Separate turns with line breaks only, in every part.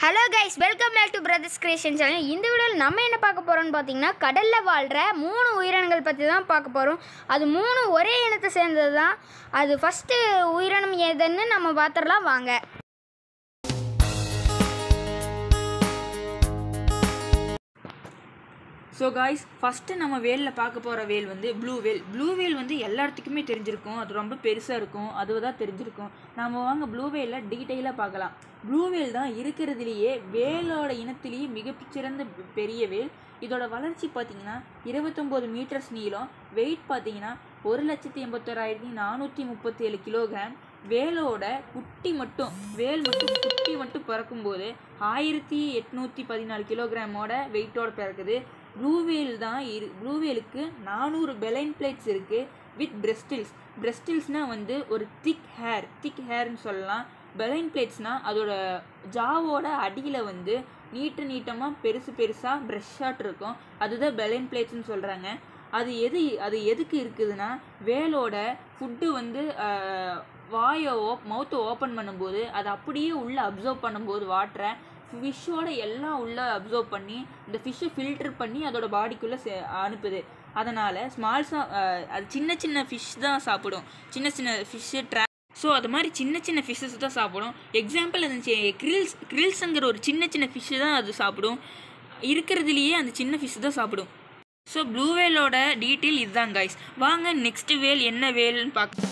hello guys welcome back to Brothers Creation channel இந்த வீடியோவில் நம்ம என்ன பார்க்க போகிறோம்னு பார்த்தீங்கன்னா கடலில் வாழ்கிற மூணு உயிரினங்கள் பற்றி தான் பார்க்க போகிறோம் அது மூணு ஒரே இனத்தை சேர்ந்தது தான் அது ஃபஸ்ட்டு உயிரினம் எதுன்னு நம்ம பார்த்துடலாம் வாங்க
ஸோ காய்ஸ் ஃபஸ்ட்டு நம்ம வேலில் பார்க்க போகிற வேல் வந்து ப்ளூ வேல் ப்ளூ வேல் வந்து எல்லாத்துக்குமே தெரிஞ்சிருக்கும் அது ரொம்ப பெருசாக இருக்கும் அது தான் தெரிஞ்சிருக்கும் நம்ம வாங்க ப்ளூ வேலில் டீட்டெயிலாக பார்க்கலாம் ப்ளூ வேல் தான் இருக்கிறதுலையே வேலோட இனத்திலேயே மிகச்சிறந்த பெரிய வேல் இதோட வளர்ச்சி பார்த்தீங்கன்னா இருபத்தொம்போது மீட்டர்ஸ் நீளம் வெயிட் பார்த்தீங்கன்னா ஒரு லட்சத்தி எண்பத்தோராயிரத்தி நானூற்றி முப்பத்தி ஏழு கிலோகிராம் வேலோட குட்டி மட்டும் வேல் மட்டும் குட்டி மட்டும் பிறக்கும்போது ஆயிரத்தி எட்நூற்றி பதினாலு கிலோகிராமோட வெயிட்டோட பிறக்குது ப்ளூ வேல் தான் இரு ப்ளூ வேலுக்கு நானூறு பெலைன் பிளேட்ஸ் இருக்குது வித் பிரெஸ்டில்ஸ் பிரெஸ்டில்ஸ்னால் வந்து ஒரு திக் ஹேர் திக் ஹேர்னு சொல்லலாம் பெலைன் பிளேட்ஸ்னால் அதோட ஜாவோட அடியில் வந்து நீட்டு நீட்டமாக பெருசு பெருசாக ப்ரெஷ்ஷாட் இருக்கும் அதுதான் பெலைன் பிளேட்ஸ்னு சொல்கிறாங்க அது எது அது எதுக்கு இருக்குதுன்னா வேலோட ஃபுட்டு வந்து ஆஹ், வாயை ஓப் மவுத்தை ஓப்பன் பண்ணும்போது அதை அப்படியே உள்ளே அப்சர்வ் பண்ணும்போது வாட்டரை ஃபிஷ்ஷோட எல்லாம் உள்ளே அப்சர்வ் பண்ணி இந்த ஃபிஷ்ஷை ஃபில்டர் பண்ணி அதோட பாடிக்குள்ளே அனுப்புது அதனால் ஸ்மால்ஸா அது சின்ன சின்ன ஃபிஷ் தான் சாப்பிடும் சின்ன சின்ன ஃபிஷ்ஷு ட்ரா ஸோ அது மாதிரி சின்ன சின்ன ஃபிஷ்ஷஸ் தான் சாப்பிடும் எக்ஸாம்பிள் அந்த கிரில்ஸ் கிரில்ஸுங்கிற ஒரு சின்ன சின்ன ஃபிஷ்ஷு தான் அது சாப்பிடும் இருக்கிறதுலையே அந்த சின்ன ஃபிஷ் தான் சாப்பிடும் ஸோ ப்ளூ வேலோட டீட்டெயில் இதுதான் கைஸ் வாங்க நெக்ஸ்ட் வேல் என்ன வேல்னு பார்க்க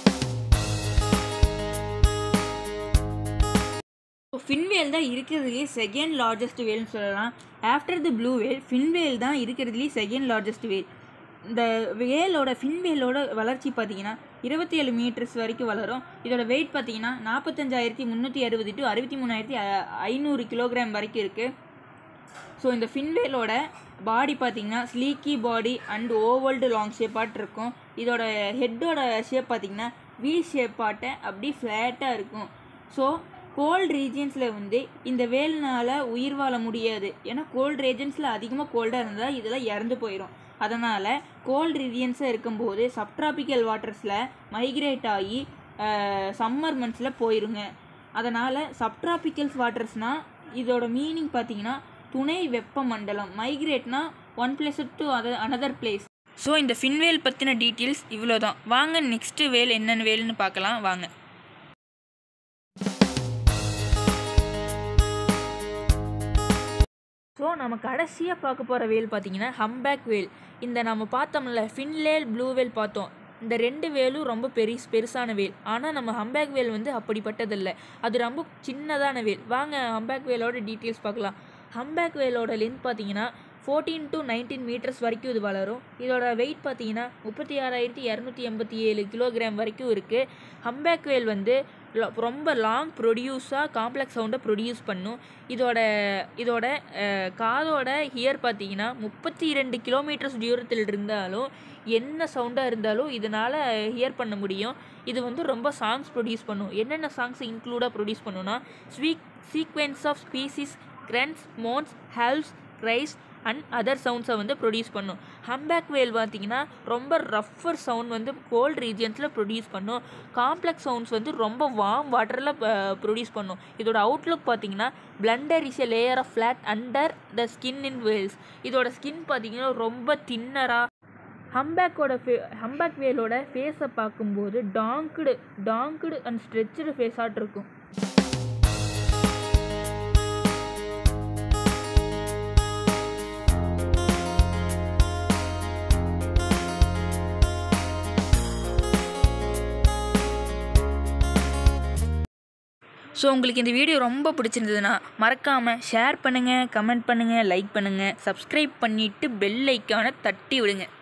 ஃபின்வேல் தான் இருக்கிறதுலேயே செகண்ட் லார்ஜஸ்ட் வேல்னு சொல்லலாம் ஆஃப்டர் தி ப்ளூ வேல் ஃபின்வேல் தான் இருக்கிறதுலேயே செகண்ட் லார்ஜஸ்ட் வேல் இந்த வேலோட ஃபின்வேலோட வளர்ச்சி பார்த்தீங்கன்னா இருபத்தி ஏழு மீட்டர்ஸ் வரைக்கும் வளரும் இதோட வெயிட் பார்த்தீங்கன்னா நாற்பத்தஞ்சாயிரத்தி முந்நூற்றி அறுபது டு அறுபத்தி மூணாயிரத்தி ஐநூறு கிலோகிராம் வரைக்கும் இருக்குது ஸோ இந்த ஃபின்வேலோட பாடி பார்த்தீங்கன்னா ஸ்லீக்கி பாடி அண்ட் ஓவல்டு லாங் ஷேப்பாட்டு இருக்கும் இதோட ஹெட்டோட ஷேப் பார்த்தீங்கன்னா வி ஷேப்பாட்ட அப்படி ஃப்ளாட்டாக இருக்கும் ஸோ கோல்ட் ரீஜியன்ஸில் வந்து இந்த வேல்னால் உயிர் வாழ முடியாது ஏன்னா கோல்ட் ரீஜன்ஸில் அதிகமாக கோல்டாக இருந்தால் இதெல்லாம் இறந்து போயிடும் அதனால் கோல்ட் ரீஜியன்ஸாக இருக்கும்போது சப்ட்ராபிக்கல் வாட்டர்ஸில் மைக்ரேட் ஆகி சம்மர் மந்த்ஸில் போயிருங்க அதனால் சப்ட்ராபிக்கல்ஸ் வாட்டர்ஸ்னால் இதோட மீனிங் பார்த்தீங்கன்னா துணை வெப்ப மண்டலம் மைக்ரேட்னா one place to other another place so இந்த ஃபின்வேல் பற்றின டீட்டெயில்ஸ் இவ்வளோ தான் வாங்க நெக்ஸ்ட்டு வேல் என்னென்ன வேல்னு பார்க்கலாம் வாங்க ஸோ நம்ம கடைசியாக பார்க்க போகிற வேல் பார்த்தீங்கன்னா ஹம்பேக் வேல் இந்த நம்ம பார்த்தோம்ல ஃபின்லேல் ப்ளூ வேல் பார்த்தோம் இந்த ரெண்டு வேலும் ரொம்ப பெரிய பெருசான வேல் ஆனால் நம்ம ஹம்பேக் வேல் வந்து அப்படிப்பட்டதில்லை அது ரொம்ப சின்னதான வேல் வாங்க ஹம்பேக் வேலோட டீட்டெயில்ஸ் பார்க்கலாம் ஹம்பேக் வேலோட லென்த் பார்த்தீங்கன்னா ஃபோர்டீன் டு நைன்டீன் மீட்டர்ஸ் வரைக்கும் இது வளரும் இதோட வெயிட் பார்த்தீங்கன்னா முப்பத்தி ஆறாயிரத்தி இரநூத்தி எண்பத்தி ஏழு கிலோகிராம் வரைக்கும் இருக்குது ஹம்பேக் வேல் வந்து lo- ரொம்ப லாங் ப்ரொடியூஸாக காம்ப்ளெக்ஸ் சவுண்டை ப்ரொடியூஸ் பண்ணும் இதோட இதோட அஹ், காதோட ஹியர் பார்த்தீங்கன்னா முப்பத்தி ரெண்டு கிலோமீட்டர்ஸ் தூரத்தில் இருந்தாலும் என்ன சவுண்டாக இருந்தாலும் இதனால் ஹியர் பண்ண முடியும் இது வந்து ரொம்ப சாங்ஸ் ப்ரொடியூஸ் பண்ணும் என்னென்ன சாங்ஸ் இன்க்ளூடாக ப்ரொடியூஸ் பண்ணுன்னா squeak sequence of species grunts moans yells cries and other சவுண்ட்ஸை வந்து ப்ரொடியூஸ் பண்ணும் ஹம்பேக் வேல் பார்த்தீங்கன்னா ரொம்ப ரஃபர் சவுண்ட் வந்து கோல்ட் ரீஜியன்ஸில் ப்ரொடியூஸ் பண்ணும் காம்ப்ளெக்ஸ் சவுண்ட்ஸ் வந்து ரொம்ப வார்ம் வாட்டரில் ப்ரொடியூஸ் பண்ணும் இதோட அவுட்லுக் பார்த்தீங்கன்னா blubber is a layer of fat under the skin in whales இதோட ஸ்கின் பார்த்தீங்கன்னா ரொம்ப தின்னராக ஹம்பேக்கோட ஃபே ஹம்பேக் வேலோட ஃபேஸை பார்க்கும்போது டாங்க்டு டாங்க்டு அண்ட் ஸ்ட்ரெச்சுடு ஃபேஸாட் இருக்கும் ஸோ உங்களுக்கு இந்த வீடியோ ரொம்ப பிடிச்சிருந்ததுன்னா மறக்காமல் ஷேர் பண்ணுங்கள் கமெண்ட் பண்ணுங்கள் லைக் பண்ணுங்கள் சப்ஸ்கிரைப் பண்ணிவிட்டு பெல் ஐக்கானை தட்டி விடுங்க